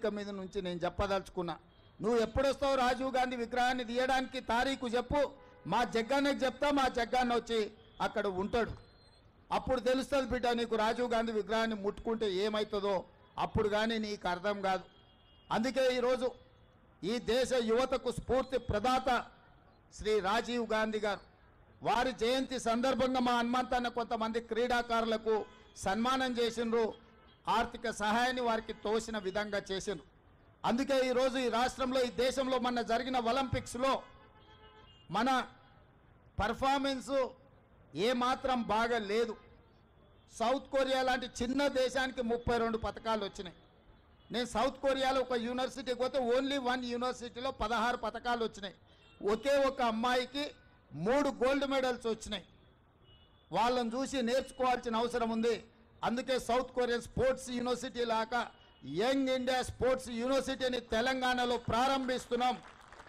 వేదిక మీద నుంచి నేను చెప్పదలుచుకున్నా నువ్వు ఎప్పుడొస్తావు రాజీవ్ గాంధీ విగ్రహాన్ని తీయడానికి తారీఖు చెప్పు మా జగ్గాన్నకి చెప్తా మా జగ్గాన్న వచ్చి అక్కడ ఉంటాడు అప్పుడు తెలుస్తుంది బిడ్డ నీకు రాజీవ్ గాంధీ విగ్రహాన్ని ముట్టుకుంటే ఏమవుతుందో అప్పుడు కానీ నీకు అర్థం కాదు అందుకే ఈరోజు ఈ దేశ యువతకు స్ఫూర్తి ప్రదాత శ్రీ రాజీవ్ గాంధీ గారు వారి జయంతి సందర్భంగా మా హనుమంతన్న కొంతమంది క్రీడాకారులకు సన్మానం చేసిండ్రు ఆర్థిక సహాయాన్ని వారికి తోసిన విధంగా చేసిండ్రు అందుకే ఈరోజు ఈ రాష్ట్రంలో ఈ దేశంలో మొన్న జరిగిన ఒలింపిక్స్లో మన పర్ఫార్మెన్సు ఏమాత్రం బాగా లేదు సౌత్ కొరియా లాంటి చిన్న దేశానికి ముప్పై రెండు పథకాలు వచ్చినాయి నేను సౌత్ కొరియాలో ఒక యూనివర్సిటీకి పోతే ఓన్లీ వన్ యూనివర్సిటీలో పదహారు పథకాలు వచ్చినాయి ఒకే ఒక అమ్మాయికి మూడు గోల్డ్ మెడల్స్ వచ్చినాయి వాళ్ళని చూసి నేర్చుకోవాల్సిన అవసరం ఉంది అందుకే సౌత్ కొరియన్ స్పోర్ట్స్ యూనివర్సిటీ లాగా యంగ్ ఇండియా స్పోర్ట్స్ యూనివర్సిటీని తెలంగాణలో ప్రారంభిస్తున్నాం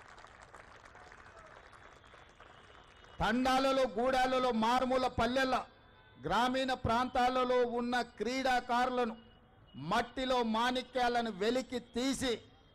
తండాలలో గూడాలలో మారుమూల పల్లెల గ్రామీణ ప్రాంతాలలో ఉన్న క్రీడాకారులను మట్టిలో మాణిక్యాలను వెలికి తీసి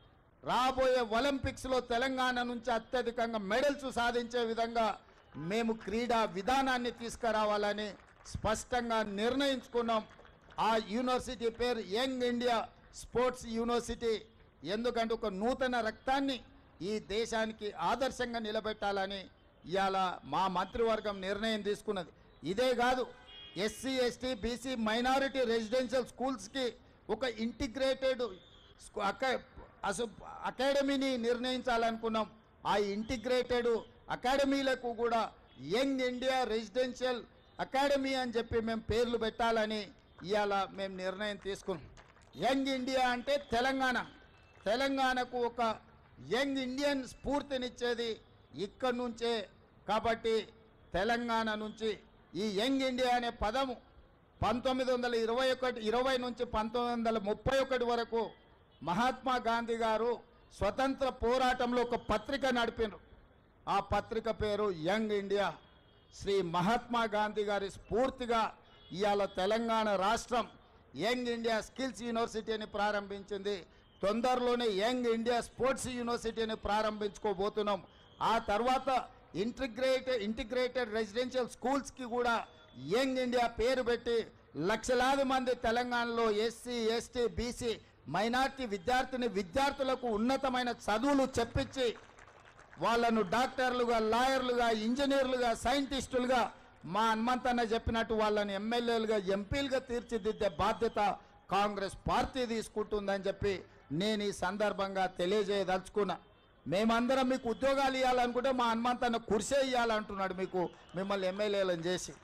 రాబోయే ఒలింపిక్స్లో తెలంగాణ నుంచి అత్యధికంగా మెడల్స్ సాధించే విధంగా మేము క్రీడా విధానాన్ని తీసుకురావాలని స్పష్టంగా నిర్ణయించుకున్నాం ఆ యూనివర్సిటీ పేరు యంగ్ ఇండియా స్పోర్ట్స్ యూనివర్సిటీ ఎందుకంటే ఒక నూతన రక్తాన్ని ఈ దేశానికి ఆదర్శంగా నిలబెట్టాలని ఇవాళ మా మంత్రివర్గం నిర్ణయం తీసుకున్నది ఇదే కాదు SC ST BC minority residential స్కూల్స్కి ఒక ఇంటిగ్రేటెడ్ స్కూ- అకా- అసలు అకాడమీని నిర్ణయించాలనుకున్నాం ఆ ఇంటిగ్రేటెడ్ అకాడమీలకు కూడా యంగ్ ఇండియా రెసిడెన్షియల్ అకాడమీ అని చెప్పి మేము పేర్లు పెట్టాలని ఇవాళ మేము నిర్ణయం తీసుకున్నాం యంగ్ ఇండియా అంటే తెలంగాణ తెలంగాణకు ఒక యంగ్ ఇండియన్ స్ఫూర్తినిచ్చేది ఇక్కడి నుంచే కాబట్టి తెలంగాణ నుంచి ఈ యంగ్ ఇండియా అనే పదము పంతొమ్మిది వందల ఇరవై ఒకటి ఇరవై నుంచి పంతొమ్మిది వందల ముప్పై ఒకటి వరకు మహాత్మా గాంధీ గారు స్వతంత్ర పోరాటంలో ఒక పత్రిక నడిపినారు ఆ పత్రిక పేరు యంగ్ ఇండియా శ్రీ మహాత్మా గాంధీ గారి స్ఫూర్తిగా ఇవాళ తెలంగాణ రాష్ట్రం యంగ్ ఇండియా స్కిల్స్ యూనివర్సిటీని ప్రారంభించింది తొందరలోనే యంగ్ ఇండియా స్పోర్ట్స్ యూనివర్సిటీని ప్రారంభించుకోబోతున్నాం ఆ తర్వాత ఇంటిగ్రేటెడ్ ఇంటిగ్రేటెడ్ రెసిడెన్షియల్ స్కూల్స్కి కూడా యంగ్ ఇండియా పేరు పెట్టి లక్షలాది మంది తెలంగాణలో ఎస్సీ ఎస్టీ బీసీ మైనార్టీ విద్యార్థిని విద్యార్థులకు ఉన్నతమైన చదువులు చెప్పించి వాళ్ళను డాక్టర్లుగా లాయర్లుగా ఇంజనీర్లుగా సైంటిస్టులుగా మా హనుమంతన్న చెప్పినట్టు వాళ్ళని ఎమ్మెల్యేలుగా ఎంపీలుగా తీర్చిదిద్దే బాధ్యత కాంగ్రెస్ పార్టీ తీసుకుంటుందని చెప్పి నేను ఈ సందర్భంగా తెలియజేయదలుచుకున్నా మేమందరం మీకు ఉద్యోగాలు ఇవ్వాలనుకుంటే మా హనుమంతన్న కుర్సే ఇవ్వాలంటున్నాడు మీకు మిమ్మల్ని ఎమ్మెల్యేలను చేసి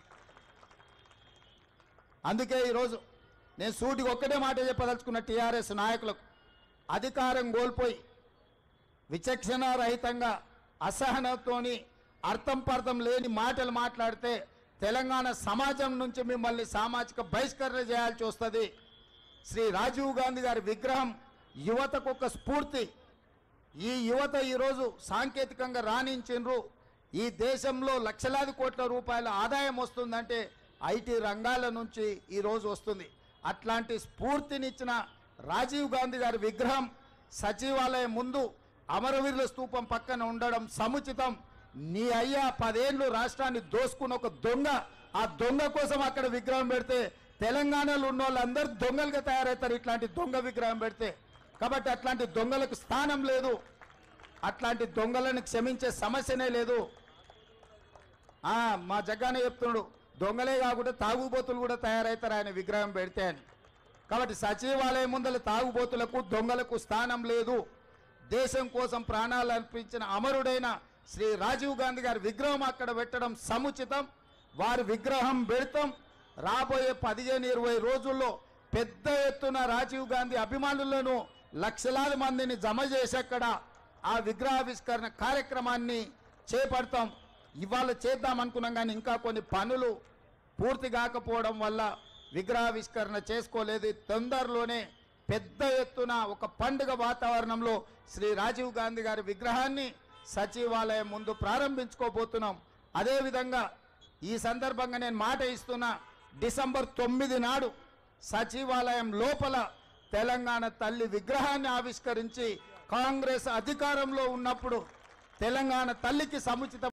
అందుకే ఈరోజు నేను సూటికి ఒక్కటే మాట చెప్పదలుచుకున్న టీఆర్ఎస్ నాయకులకు అధికారం కోల్పోయి విచక్షణ రహితంగా అసహనంతోని అర్థం పర్థం లేని మాటలు మాట్లాడితే తెలంగాణ సమాజం నుంచి మిమ్మల్ని సామాజిక బహిష్కరణ చేయాల్సి వస్తుంది శ్రీ రాజీవ్ గాంధీ గారి విగ్రహం యువతకు ఒక స్ఫూర్తి ఈ యువత ఈరోజు సాంకేతికంగా రాణించిండ్రు ఈ దేశంలో లక్షలాది కోట్ల రూపాయల ఆదాయం వస్తుందంటే ఐటీ రంగాల నుంచి ఈరోజు వస్తుంది అట్లాంటి స్ఫూర్తినిచ్చిన రాజీవ్ గాంధీ గారి విగ్రహం సచివాలయం ముందు అమరవీరుల స్తూపం పక్కన ఉండడం సముచితం నీ అయ్యా పదేళ్ళు రాష్ట్రాన్ని దోసుకున్న ఒక దొంగ ఆ దొంగ కోసం అక్కడ విగ్రహం పెడితే తెలంగాణలో ఉన్న వాళ్ళందరూ దొంగలుగా తయారవుతారు ఇట్లాంటి దొంగ విగ్రహం పెడితే కాబట్టి అట్లాంటి దొంగలకు స్థానం లేదు అట్లాంటి దొంగలను క్షమించే సమస్యనే లేదు ఆ, మా జగ్గానే చెప్తున్నాడు దొంగలే కాకుండా తాగుబోతులు కూడా తయారవుతారు ఆయన విగ్రహం పెడితే అని కాబట్టి సచివాలయం ముందల తాగుబోతులకు దొంగలకు స్థానం లేదు దేశం కోసం ప్రాణాలు అర్పించిన అమరుడైన శ్రీ రాజీవ్ గాంధీ గారి విగ్రహం అక్కడ పెట్టడం సముచితం వారి విగ్రహం పెడతాం రాబోయే పదిహేను ఇరవై రోజుల్లో పెద్ద ఎత్తున రాజీవ్ గాంధీ అభిమానులను లక్షలాది మందిని జమ చేసి అక్కడ ఆ విగ్రహావిష్కరణ కార్యక్రమాన్ని చేపడతాం ఇవాళ చేద్దాం అనుకున్నాం కానీ ఇంకా కొన్ని పనులు పూర్తి కాకపోవడం వల్ల విగ్రహావిష్కరణ చేసుకోలేదు తొందరలోనే పెద్ద ఎత్తున ఒక పండుగ వాతావరణంలో శ్రీ రాజీవ్ గాంధీ గారి విగ్రహాన్ని సచివాలయం ముందు ప్రారంభించుకోబోతున్నాం అదేవిధంగా ఈ సందర్భంగా నేను మాట ఇస్తున్నా డిసెంబర్ తొమ్మిది నాడు సచివాలయం లోపల తెలంగాణ తల్లి విగ్రహాన్ని ఆవిష్కరించి కాంగ్రెస్ అధికారంలో ఉన్నప్పుడు తెలంగాణ తల్లికి సముచిత